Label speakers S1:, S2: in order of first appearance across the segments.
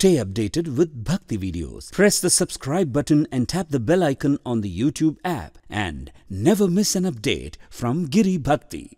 S1: Stay updated with Bhakti videos. Press the subscribe button and tap the bell icon on the YouTube app and never miss an update from Giri Bhakti.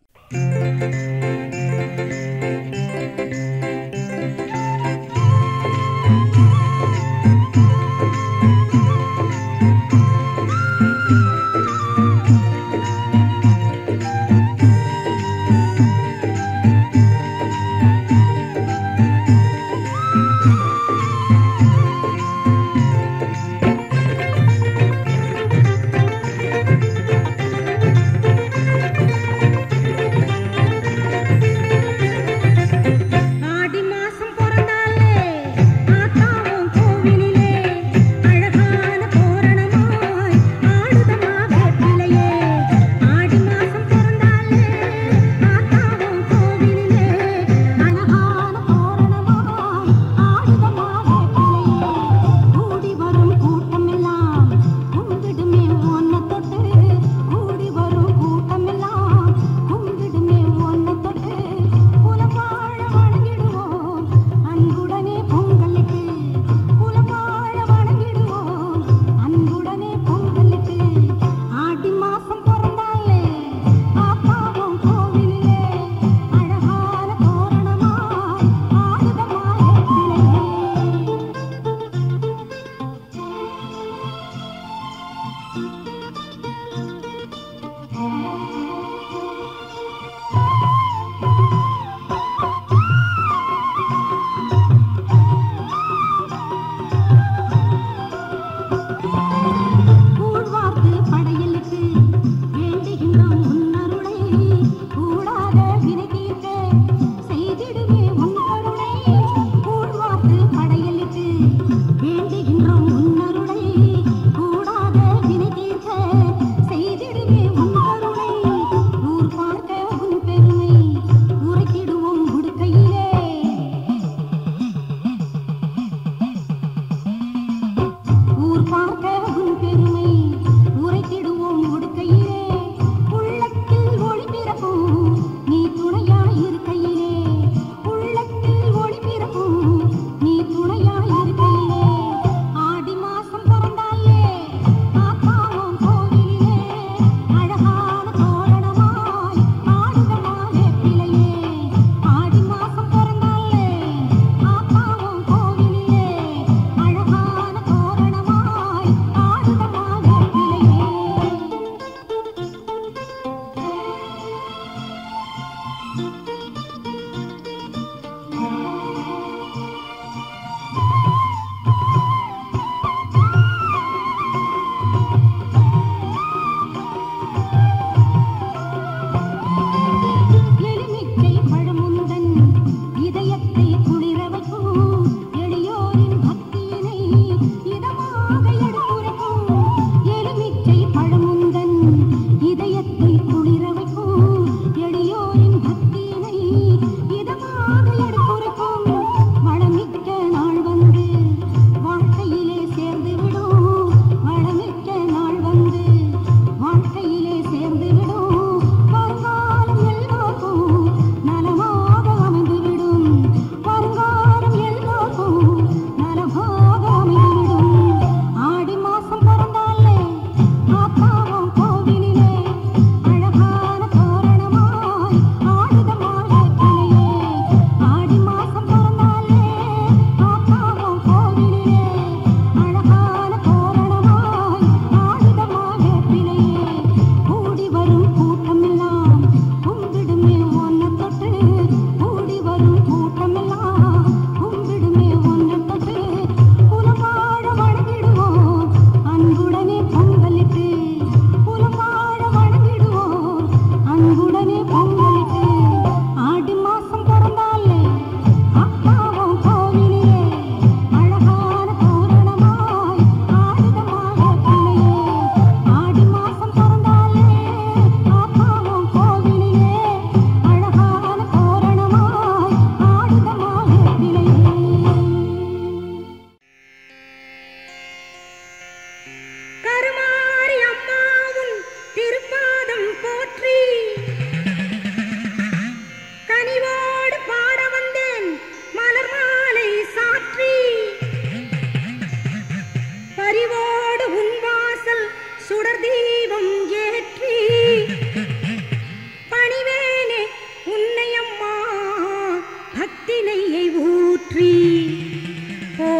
S2: ஆடி மாசம் பிறந்தாலே ஆத்தாவும் கோவிலிலே அழகான தோரணமாய் ஆடுதம்மா வேப்பிலையே ஆடி மாசம் பிறந்தாலே ஆத்தாவும் கோவிலிலே அழகான தோரணமாய் ஆடுதம்மா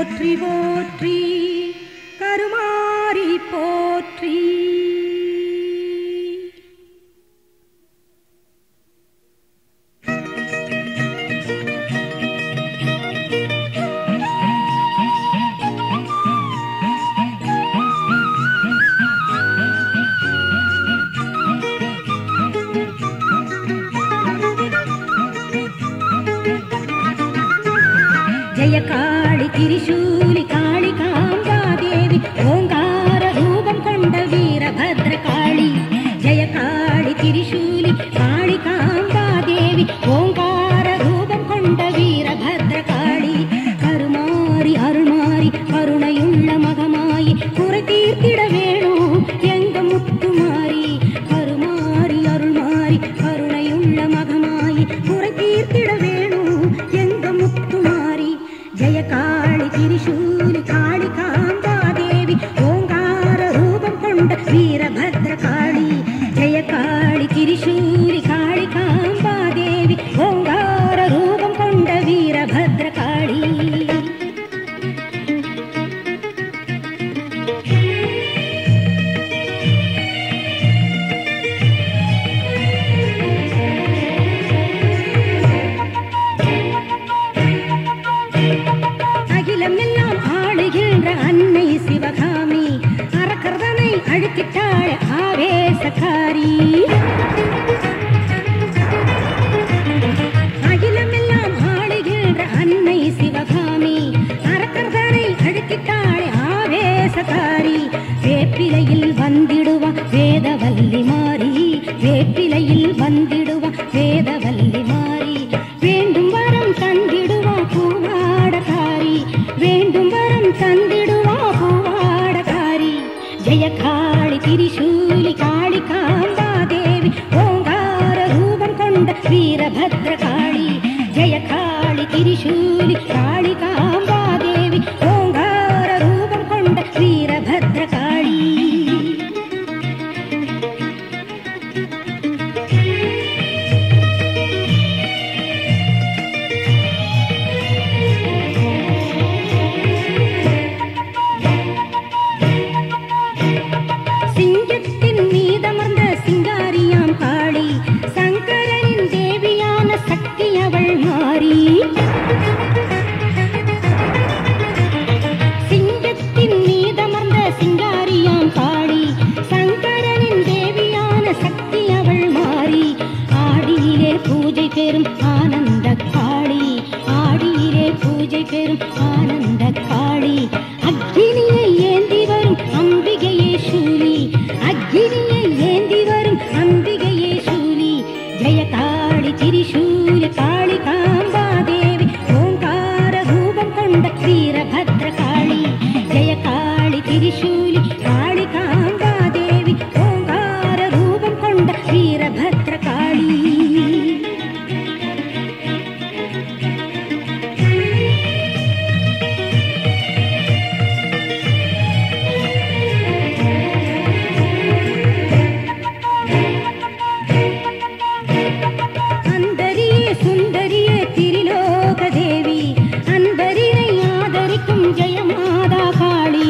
S2: போற்றி போற்றி கருமாரி போற்றி జయ కాళి తిరిశూలి కాళి కాంబాదేవి ఓంకార రూపం కొండ వీరభద్ర కాళి జయ కాళి తిరిశూలి కాళి కాంబాదేవి ఓంకార రూపం కొండ వీరభద్ర కాళి கருமாறி அருள்மாறி கருணையுள்ள மகமாயி குறை தீர்த்திட வேணும் எங்க முத்துமாரி கருமாறி அருள்மாறி கருணையுள்ள மகமாயி குறை தீர்த்திட வேணும் எங்க முத்துமாரி ஜெய காளி திரிசூலி காளி காந்தாதேவி ஓங்கார ரூபம் கொண்ட வீரபத்ர காளி ஜெய காளி திரிசூலி காளி காம்பாதேவி ஓங்கார ரூபம் கொண்ட வீரபத்ர காளி அகிலமெல்லாம் ஆளுகின்ற அன்னை சிவகாமி அரக்கர்தனை அழுத்திட்டாள் ஆவேசக்காரி அகிலமெல்லாம் ஆளுகின்ற அன்னை சிவகாமி அரக்கர்தனை அழுத்திட்டாள் ஆவேசக்காரி வேப்பிலையில் வந்திடுவா வேதவல்லி மாறி வேப்பிலையில் வந்திடுவா வேதவல்லி மாறி வேண்டும் வரம் தந்திடுவா பூவாடகாரி வேண்டும் வரம் தந்திடுவா பூவாடகாரி ஜெய காளி திரிசூலி காளி காம்பாதேவி ஓங்கார ரூபம் கொண்ட வீரபத்ர காளி ஜெய காளி திரிசூலி காளி காம்பாதேவி ஓங்கார ரூபம் கொண்ட வீரபத்ர காளி சிங்கத்தின் மீதமர்ந்த சிங்காரியாம் காளி சங்கரனின் தேவியான சக்தி அவள் மாறி சிங்கத்தின் மீதமர்ந்த சிங்காரியாம் காளி சங்கரனின் தேவியான சக்தி அவள் மாறி ஆடியிலே பூஜை பெறும் ஆனந்த காளி ஆடியிலே பூஜை பெறும் ஆனந்த காளி அக்கினியை ஏந்தி வரும் அம்பிகையே சூலி அக்கினியை ஏந்தி வரும் அம்பிகையே சூலி ஜெய காளி திரிசூலி காளி காம்பாதேவி ஓங்கார ரூபம் கொண்ட வீரபத்ர காளி ஜெய காளி திரிசூலி காளி காம்பாதேவி ஓங்கார ரூபம் கொண்ட வீரபத்ர காளி அந்தரியே சுந்தரியே திரிலோக தேவி அன்பரினை ஆதரிக்கும் ஜெயமாதா காளி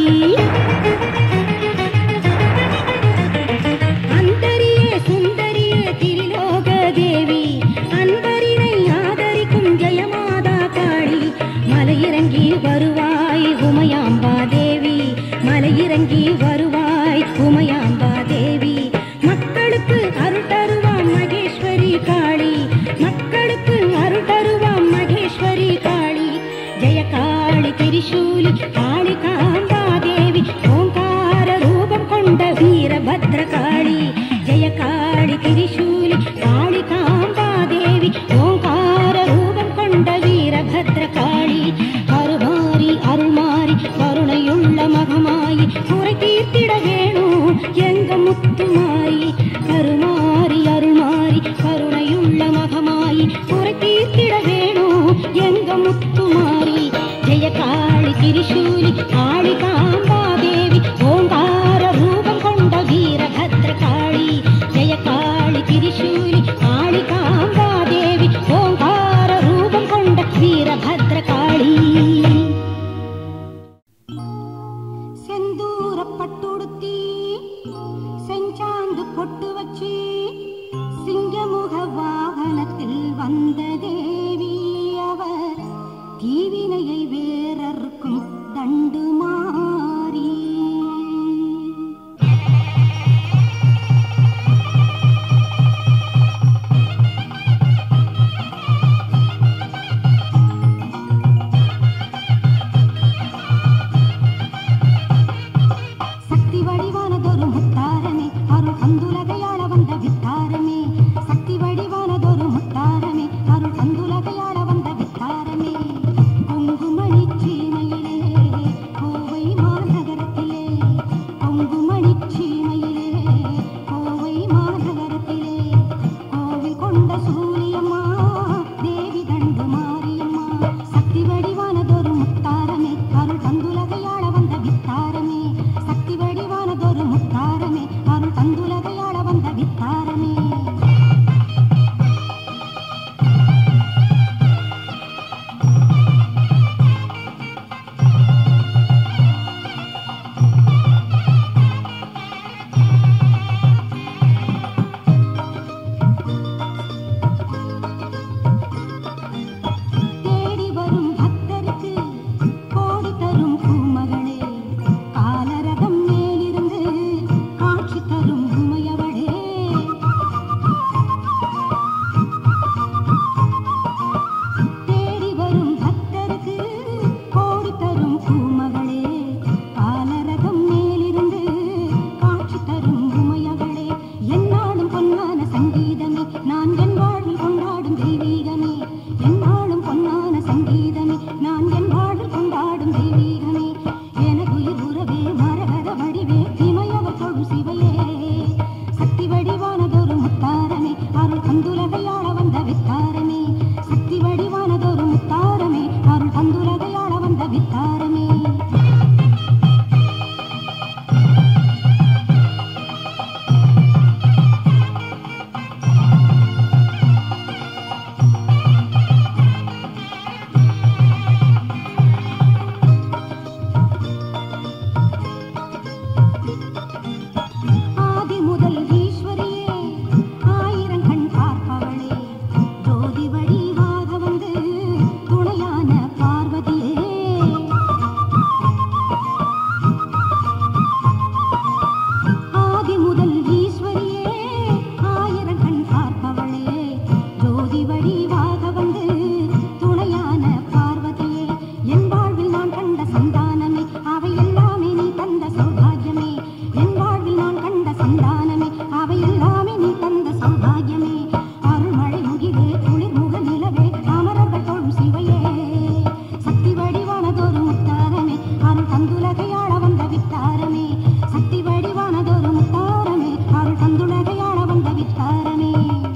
S2: அந்தரியே சுந்தரியே திரிலோக தேவி அன்பரினை ஆதரிக்கும் ஜெயமாதா காளி மலையிறங்கி வருவாய் உமையாம்பா தேவி மலையிறங்கி வருவாய் உமையாம்பா தேவி மக்களுக்கு அருள் தருவாம் மகேஸ்வரி காளி மக்களுக்கு அருள் தருவாம் மகேஸ்வரி காளி ஜெய காளி திரிசூலி காளி காம்பா தேவி ஓங்கார ரூபம் கொண்ட வீரபத்ர காளி ஜெய காளி திரிசூலி காளி காம்பா தேவி ஓங்கார ரூபம் கொண்ட வீரபத்ர காளி கருமாரி அருள்மாரி கருணையுள்ள மகமாயி குறை தீர்த்திட வேணும் எங்க முத்துமாரி கருமாரி அருள்மாரி கருணையுள்ள மகமாயி குறை தீர்த்திட வேணும் எங்க முத்துமாரி ஜெய காளி திரிசூலி காளி காம்பாதேவி ஓங்கார ரூபம் கொண்ட வீரபத்ர காளி ஜெய காளி திரிசூலி காளி காம்பாதேவி ஓங்கார ரூபம் கொண்ட வீரபத்ர காளி தந்துலகையாள வந்த வித்தாரமே சக்தி வடிவானதொரு முத்தாரமே அருள் தந்துலகையாள வந்த வித்தாரமே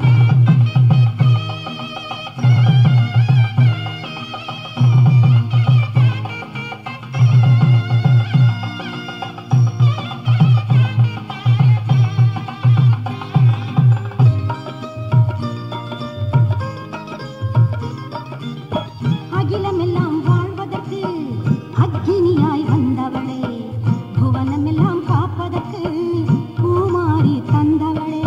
S2: அகிலமெல்லாம் வாழ்வதற்கு அக்கினியாய் வந்தவளே புவனமெல்லாம் காப்பதற்கு பூமாரி தந்தவளே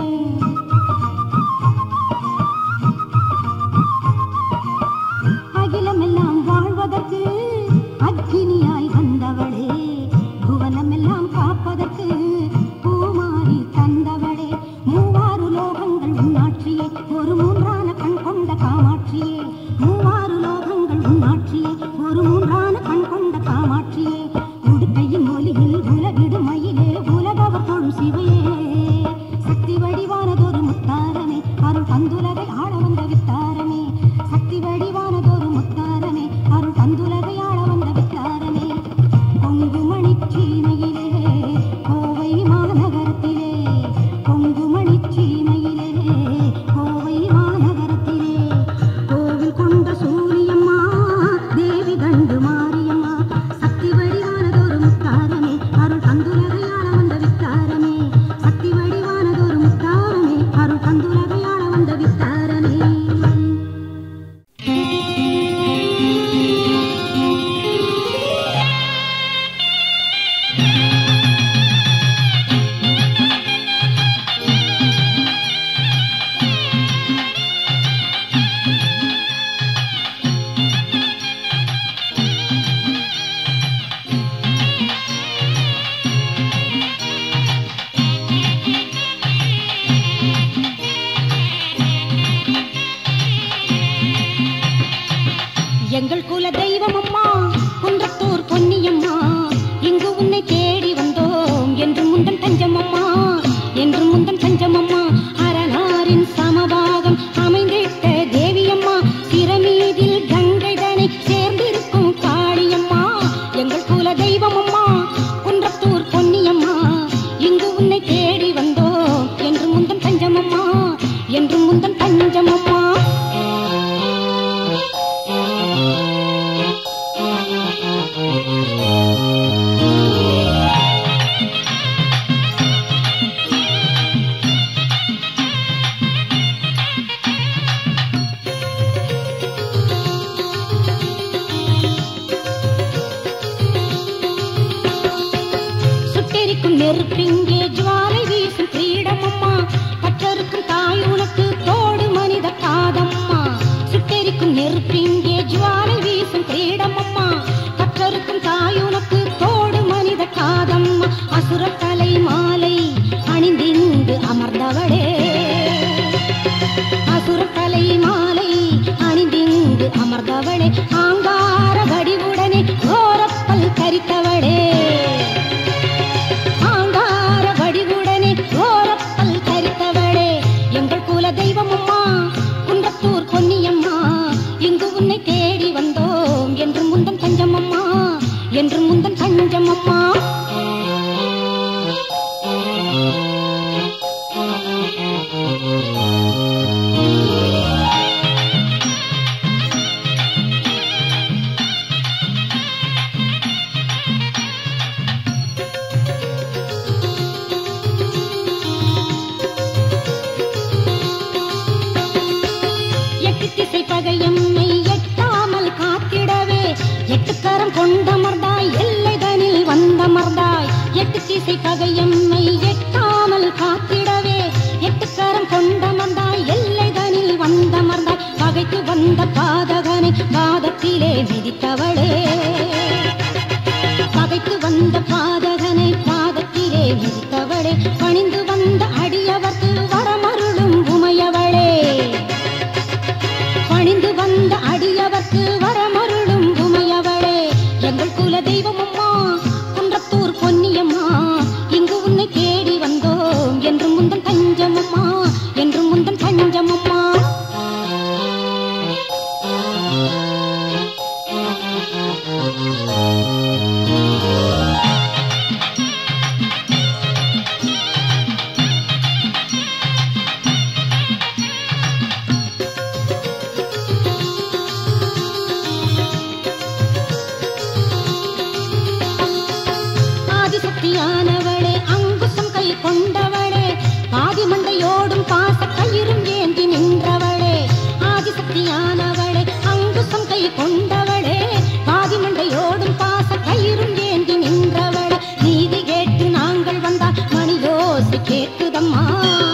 S2: அகிலமெல்லாம் வாழ்வதற்கு அக்கினியாய் வந்தவளே புவனமெல்லாம் காப்பதற்கு பூமாரி தந்தவளே மூவாறு லோகங்கள் உன்னாட்சியே ஒரு மூன்றான கண் கொண்ட காமாட்சியே மூவாறு லோகங்கள் உன்னாட்சியே ஒரு மூன்றான கண் கொண்ட காமாட்சியே உடுக்கையின் ஒலியில் உலகிடும் மயிலே உலகவர் தொழும் சிவையே சக்தி வடிவானதொரு முத்தாரமே அருள் தந்துலகை ஆள வந்த வித்தாரமே சக்தி வடிவானதொரு முத்தாரமே அருள் தந்துலகை ஆள வந்த வித்தாரமே பொங்குமணி சீமையிலே கோவை மாநகரத்திலே பொங்குமணி சீமையிலே கோவை மாநகரத்திலே கோவில் கொண்ட சூரியம்மா தேவி கண்டு மாரியம்மா சக்தி வடிவானதொரு முத்தாரமே அருள் தந்துலகையாள வந்த வித்தாரமே சக்தி வடிவானதொரு முத்தாரமே அருள் தந்துலகையாள வந்த வித்தாரமே எங்கள் குல தெய்வம் அம்மா குன்றத்தூர் பொன்னியம்மா இங்கு உன்னை தேடி வந்தோம் என்று முந்தன் தஞ்சம் அம்மா என்று முந்தன் தஞ்சம் அம்மா அரணாரின் சமபாகம் அமைந்திட்ட தேவியம்மா சிறமீதில் கங்கை தனை சேர்ந்திருக்கும் காளியம்மா எங்கள் குல தெய்வம் அம்மா குன்றத்தூர் பொன்னியம்மா இங்கு உன்னை தேடி வந்தோம் என்று முந்தன் தஞ்சம் அம்மா என்று முந்தன் தஞ்சம் அம்மா சுட்டெரிக்கும் நெருப்பிங்கே ஜுவாலை வீசும் கிரீடமம்மா பற்றருக்கும் தாய் உனக்கு தோடு மனித காதம்மா சுட்டெரிக்கும் நெருப்பிங்கே ஜுவாலை வீசும் கிரீடமம்மா பற்றருக்கும் தாய் உனக்கு தோடு மனித காதம்மா அசுர தலை மாலை அணிந்திங்கு அமர்ந்தவளே அசுர தலை மாலை அணிந்திங்கு அமர்ந்தவளே ஆங்கார வடிவுடனே ஓரப்பல் கரித்தவளே ஆங்கார வடிவுடனே ஓரப்பல் கரித்தவளே எங்கள் குல தெய்வம் அம்மா குன்றத்தூர் பொன்னியம்மா இங்கு உன்னை தேடி வந்தோம் என்று முந்தன் தஞ்சம் அம்மா என்று முந்தன் தஞ்சம் அம்மா எட்டு திசை பகையம்மை எட்டாமல் காத்திடவே எட்டு கரம் கொண்டமர்ந்தாய் எல்லைதனில் வந்தமர்ந்தாய் எட்டு திசை பகையம்மை எட்டாமல் காத்திடவே எட்டு கரம் கொண்டமர்ந்தாய் எல்லைதனில் வந்தமர்ந்தாய் பகைத்து வந்த பாதகனை பாதத்திலே மிதித்தவளே பகைத்து வந்த பாதகனை பாதத்திலே மிதித்தவளே பணிந்து வந்த அடியவர்க்கு வரமருளும் உமையவளே பணிந்து வந்த அடியவர்க்கு வரமருளும் உமையவளே எங்கள் குல தெய்வம் அம்மா குன்றத்தூர் பொன்னியம்மா இங்கு உன்னை தேடி வந்தோம் என்று முந்தன் தஞ்சம் அம்மா என்று முந்தன் தஞ்சம் அம்மா
S3: Thank you.
S2: ஆதிசக்தியானவளே அங்குசம் கை கொண்டவளே பாதி மண்டையோடும் பாச கயிறும் ஏந்தி நின்றவளே ஆதிசக்தியானவளே அங்குசம் கை கொண்டவளே பாதி மண்டையோடும் பாச கயிறும் ஏந்தி நின்றவளே நீதி கேட்டு நாங்கள் வந்தால் மணியோசி கேட்குதம்மா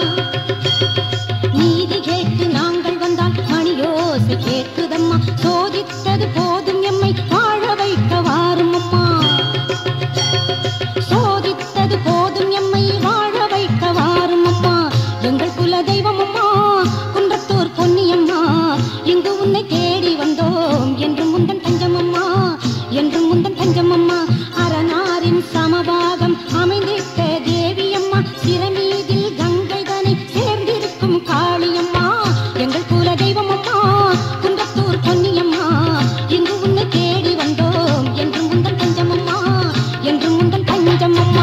S2: நீதி கேட்டு நாங்கள் வந்தால் மணியோசி கேட்குதம்மா சோதித்தது போதும் எம்மை வாழ வைக்க வாரும் அம்மா சோதித்தது போதும் எம்மை வாழ வைக்க வாரும் அம்மா எங்கள் குல தெய்வம் அம்மா குன்றத்தூர் பொன்னியம்மா இங்கு உன்னை தேடி வந்தோம் என்று முந்தன் தஞ்சம் அம்மா என்று முந்தன் தஞ்சம் அம்மா அரணாரின் சமபாகம் அமைந்திட்ட தேவி அம்மா சிறமீதில் கங்கை தனை சேர்ந்திருக்கும் காளியம்மா எங்கள் குல தெய்வம் அம்மா குன்றத்தூர் பொன்னியம்மா இங்கு உன்னை தேடி வந்தோம் என்று முந்தன் தஞ்சம் அம்மா என்று முந்தன் தஞ்சம் அம்மா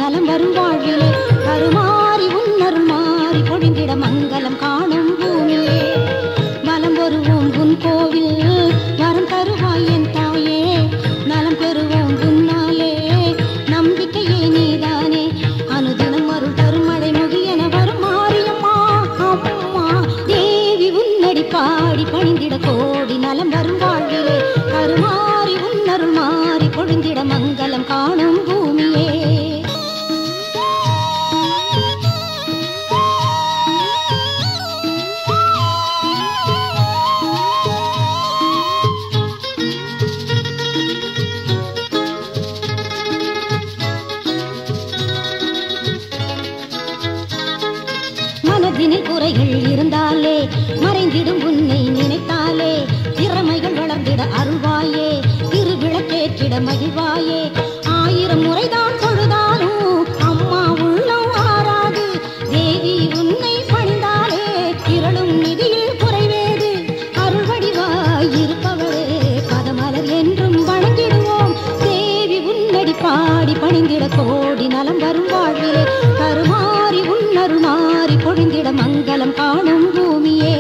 S2: நலம் வரும் வாழ்விலே கருமாறி உன்னருள் மாறி பொழிந்திட மங்களம் காணும் பூமியே வலம் வருவோம் உன் கோவில் வரம் தருவாய் என் தாயே நலம் பெறுவோம் உன்னாலே நம்பிக்கையே நீதானே அனுதினம் அருள் தரும் மழை முகியென வரும் மாரியம்மா அம்மா தேவி உன்னடி பாடி பணிந்திட கோடி நலம் வரும் வாழ்விலே கருமாறி உன்னருள் மாறி பொழிந்திட மங்களம் காணும் பூமியே மனதினில் குறைகள் இருந்தாலே மறைந்திடும் உன்னை நினைத்தாலே திறமைகள் வளர்ந்திட அருள்வாயே திருவிளக்கேற்றிட மகிழ்வாயே ஆயிரம் முறைதான் தொழுதாலும் அம்மா உள்ளம் ஆறாது தேவி உன்னை பணிந்தாலே திரளும் நிதியில் குறைவேது அருள் வடிவாய் இருப்பவளே பதமலர் என்றும் வணங்கிடுவோம் தேவி உன்னடி பாடி பணிந்திட கோடி நலம் வரும் வாழ்விலே கருமாறி உன்னருள் மாறி பொழிந்திட மங்களம் காணும் பூமியே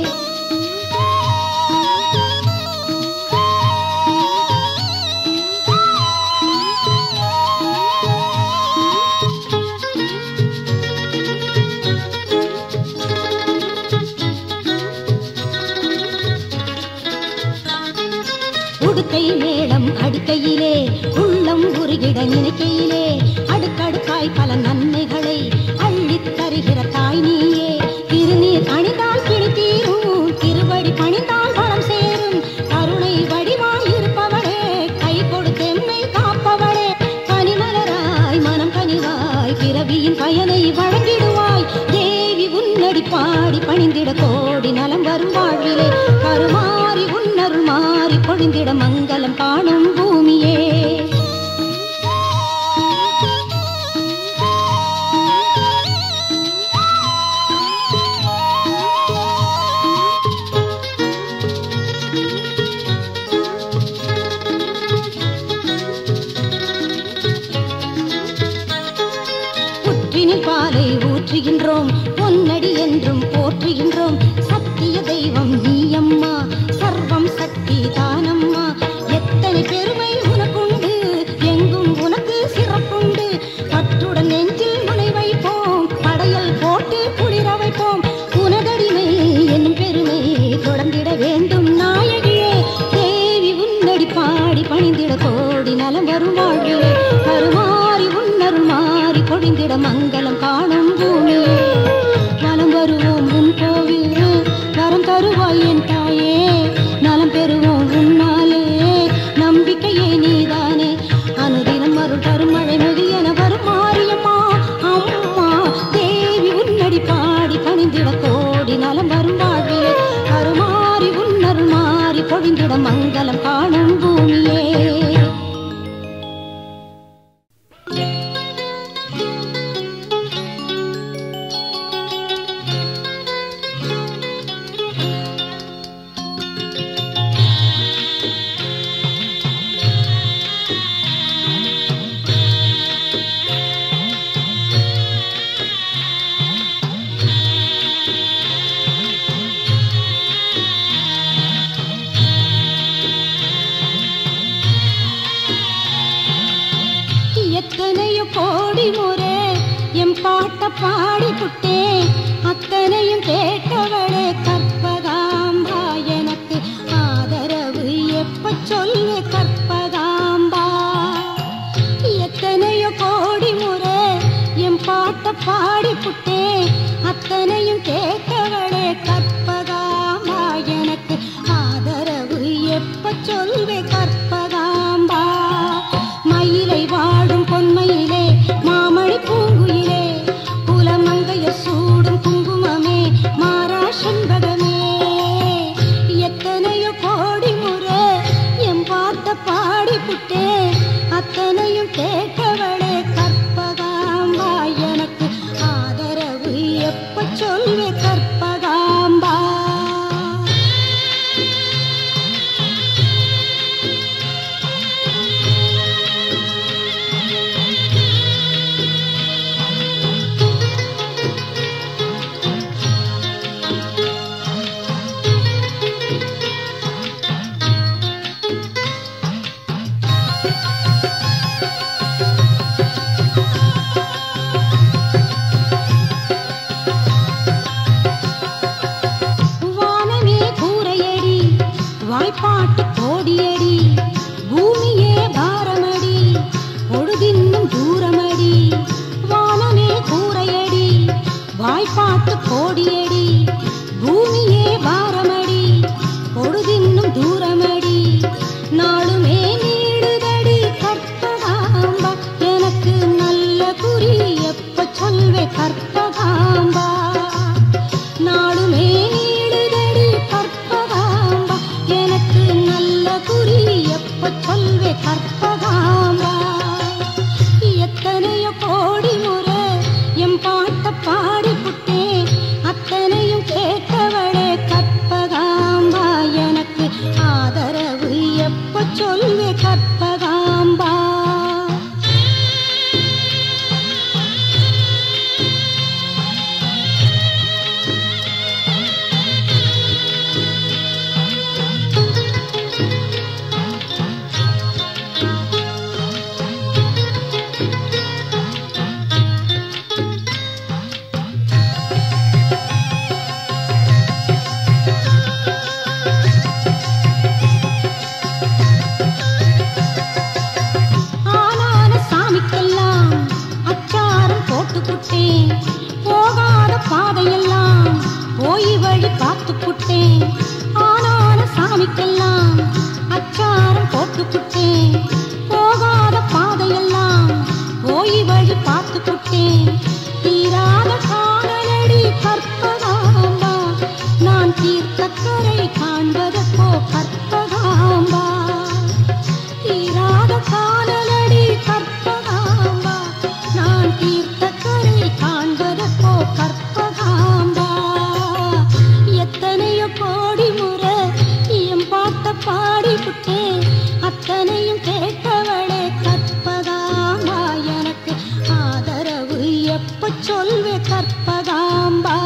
S2: உடுக்கை மேளம் அடிக்கையிலே உள்ளம் உருகிட நினைக்கையிலே அடுக்கடுக்காய் பல நன்மைகளை அள்ளித் தருகிற தாய் நீயே திருநீர் அணிந்தால் பிடித்தீரும் திருவடி பணிந்தால் வளம் சேரும் கருணை வடிவாய் இருப்பவளே கை கொடுத்தெம்மை காப்பவளே கனிமலராய் மனம் கனிவாய் பிறவியின் பயனை வழங்கிடுவாய் தேவி உன்னடி பாடி பணிந்திட கோடி நலம் வரும் வாழ்விலே கருமாறி உன்னருள் மாறி பொழிந்திட மங்களம் காணும் பூமியே புற்றினில் பாலை ஊற்றுகின்றோம் பொன்னடி என்றும் போற்றுகின்றோம் சத்திய தெய்வம் நீ அம்மா சர்வம் சக்தி தானம்மா எத்தனை பெருமை உனக்குண்டு எங்கும் உனக்கு சிறப்புண்டு பற்றுடன் நெஞ்சில் முனை வைப்போம் படையல் போட்டு குளிர வைப்போம் உனதடிமை என்னும் பெருமை தொடர்ந்திட வேண்டும் நாயகியே தேவி உன்னடி பாடி பணிந்திட கோடி நலம் வரும் வாழ்விலே கருமாறி உன்னருள் மாறி பொழிந்திட மங்களம் காணும் பூமியே நலம் வருவோம் உன் கோவில் வரம் தருவாய் என் தாயே நலம் பெறுவோம் உன்னாலே நம்பிக்கையே நீதானே அனுதினம் அருள் தரும் மழை முகியன வரும் மாரியம்மா அம்மா தேவி உன்னடி பாடி பணிந்திட கோடி நலம் வரும் வாழ்விலே கருமாறி உன்னருள் மாறி பொழிந்திட மங்களம் காணும் பூமியே எத்தனையோ கோடி முறை எம் பாட்ட பாடி புட்டே அத்தனையும் கேட்டவளே கற்பகாம்பா எனக்கு ஆதரவு எப்ப சொல்லு கற்பகாம்பா எத்தனையோ கோடி முறை எம் பாட்ட பாடி புட்டே அத்தனையும் கேட்டவளே கற்பகாம்பா எனக்கு ஆதரவு எப்ப சொல்வே கற்பகாம்பா மயிலை வாடும் பொன்மையிலே மாமணி பூங்குயிலே குலமங்கைய சூடும் குங்குமமே மாறா செண்பகமே எத்தனையோ கோடி முறை எம் பாட்ட பாடி புட்டே அத்தனையும் கேட்டவளே கற்பகாம்பா எனக்கு ஆதரவு எப்ப சொல்வே கற்பகாம்பா வாய்ப்பாட்டு கோடியடி பூமியே வாரமடி பொழுதின்னும் தூரமடி நாளுமே நீடுதடி கற்பகாம்பா எனக்கு நல்ல குறி எப்ப சொல்வே கற்பகாம்பா நாளுமே நீடுதடி கற்பகாம்பா எனக்கு நல்ல குறி எப்ப சொல்வே கற்பகாம்பா எத்தனையோ கோடி முறை எம் பாட்ட பாடி புட்டேன் அத்தனையும் கேட்டவளே கற்பகாம்பா எனக்கு ஆதரவு எப்ப சொல்வே கற்பகாம்பா ஆனான சாமிக்கெல்லாம் அச்சாரம் போட்டு புட்டேன் போகாத பாதையெல்லாம் போய் வழி பார்த்து புட்டேன் ஆனான சாமிக்கெல்லாம் அச்சாரம் போட்டு புட்டேன் போகாத பாதையெல்லாம் போய் வழி பார்த்து புட்டேன் தீராத காதலடி கற்பகாம்பா நான் தீர்த்தக்கரை காண்பதற்கோ கற்பகாம்பா தீராத காதலடி கற்பகாம்பா நான் தீர்த்தக்கரை காண்பதற்கோ கற்பகாம்பா எத்தனையோ கோடி முறை என் பாட்ட பாடிவிட்டேன் அத்தனையும் கேட்டவளே கற்பகாம்பா எனக்கு ஆதரவு எப்ப சொல்வே கற்பகாம்பா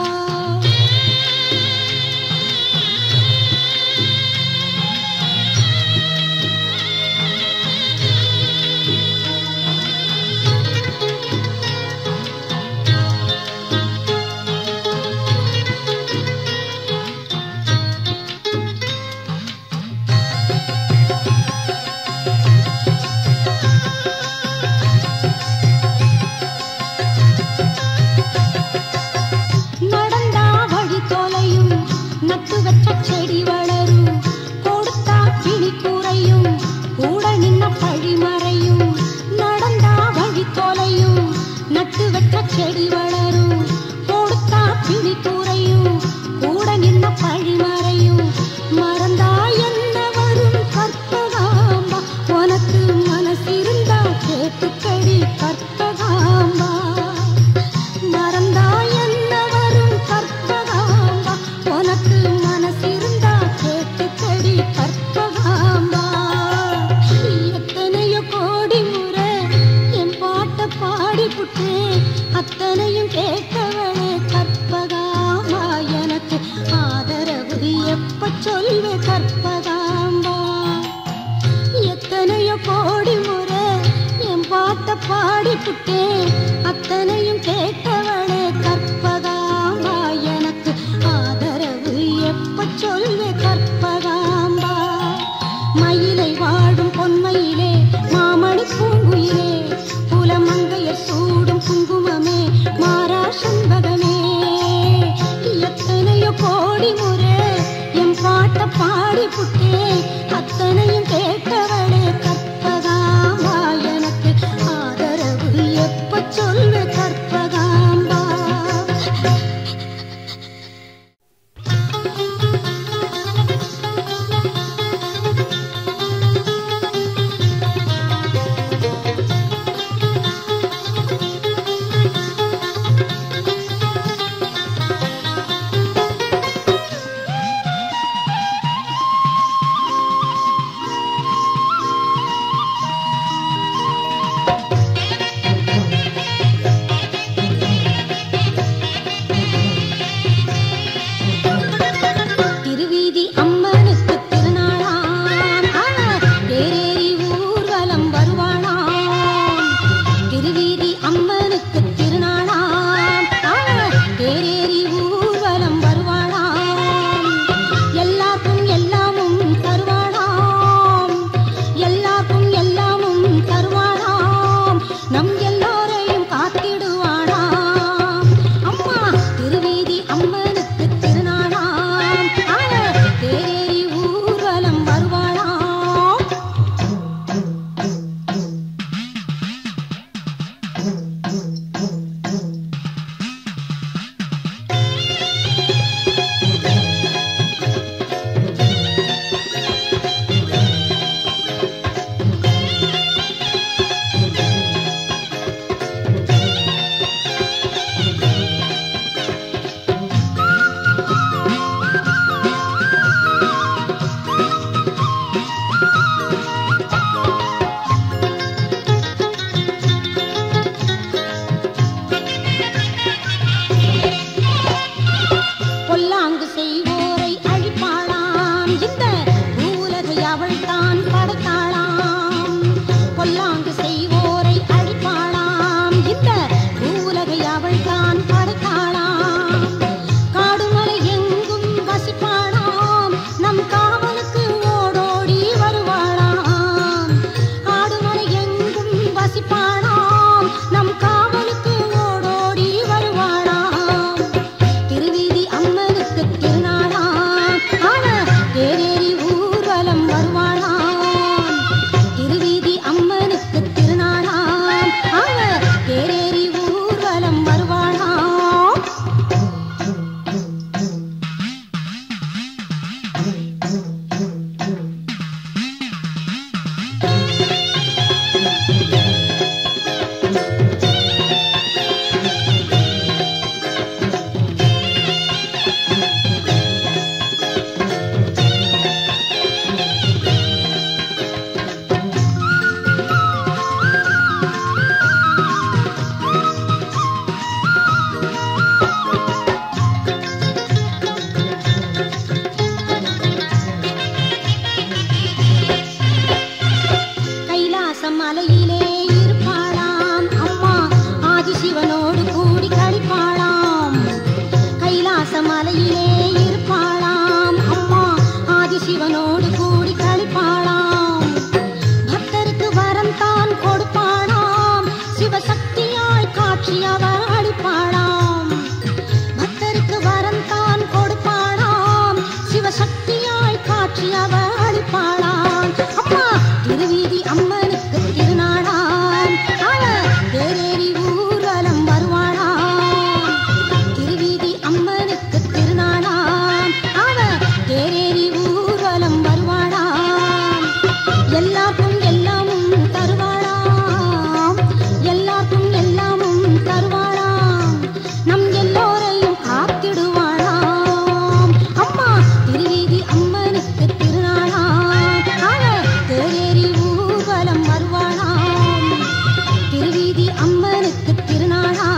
S2: நடந்தா வழி தொலையும் நட்டு வச்ச செடி வளரும் கொடுத்தா கிளி குறையும் கூட நின்ன பழி மறையும் நடந்தா வழி தொலையும் நட்டு வச்ச செடி வளரும் கொடுத்தா கிளி குறையும் கூட நின்ன பழி மறையும் மறந்தா என்ன வரும் கற்பகாம்பா உனக்கு மனசிருந்தா கேட்டுக்கடி கற்பகாம்பா மறந்தா என்ன வரும் கற்பகாம்பா உனக்கு மனசிருந்தா கேட்டுக்கடி கற்பகாம்பா எத்தனையோ கோடி முறை என் பாட்ட பாடி புட்டேன் அத்தனையும் கேட்டவளே கற்பகாம்பா எனக்கு ஆதரவு எப்ப சொல்வே கற்பகாம்பா எத்தனையோ கோடி முறை என் பாட்ட பாடி புட்டேன் அத்தனையும் கேட்டவளே கற்பகாம்பா எனக்கு ஆதரவு எப்ப சொல்வே கற்பகாம்பா மயிலை வாழும் பொன்மையிலே மாமணி பூங்குயிலே புலமங்கையர் சூடும் குங்குமமே மாறா சண்பகமே எத்தனையோ கோடி முறை என் பாட்ட பாடி புட்டேன் அத்தனையும் கேட்டவளே கற்பகாம்பா எனக்கு ஆதரவு எப்ப சொல்வே கற்பகாம்பா காட்சி அவ அளிப்பாளாம் பக்தருக்கு வரம் தான் கொடுப்பாளாம் சிவசக்தியாய் காட்சி அவ அளிப்பாளாம் அம்மா திருவீதி அம்மனுக்கு திருநாளாம் அவ தேரேறி ஊர்வலம் வருவாளாம் திருவீதி அம்மனுக்கு திருநாளாம் அவ தேரேறி ஊர்வலம் வருவாளாம் எல்லாருக்கும் எல்லாமும் தருவாளாம் எல்லாருக்கும் எல்லாமும் தருவாளாம் நம் எல்லோரையும் காத்திடுவாளாம் அம்மா திருவீதி அம்மனுக்கு திருநாளாம் அவ தேரேறி ஊர்வலம் வருவாளாம் திருவீதி அம்மனுக்கு திருநாளாம்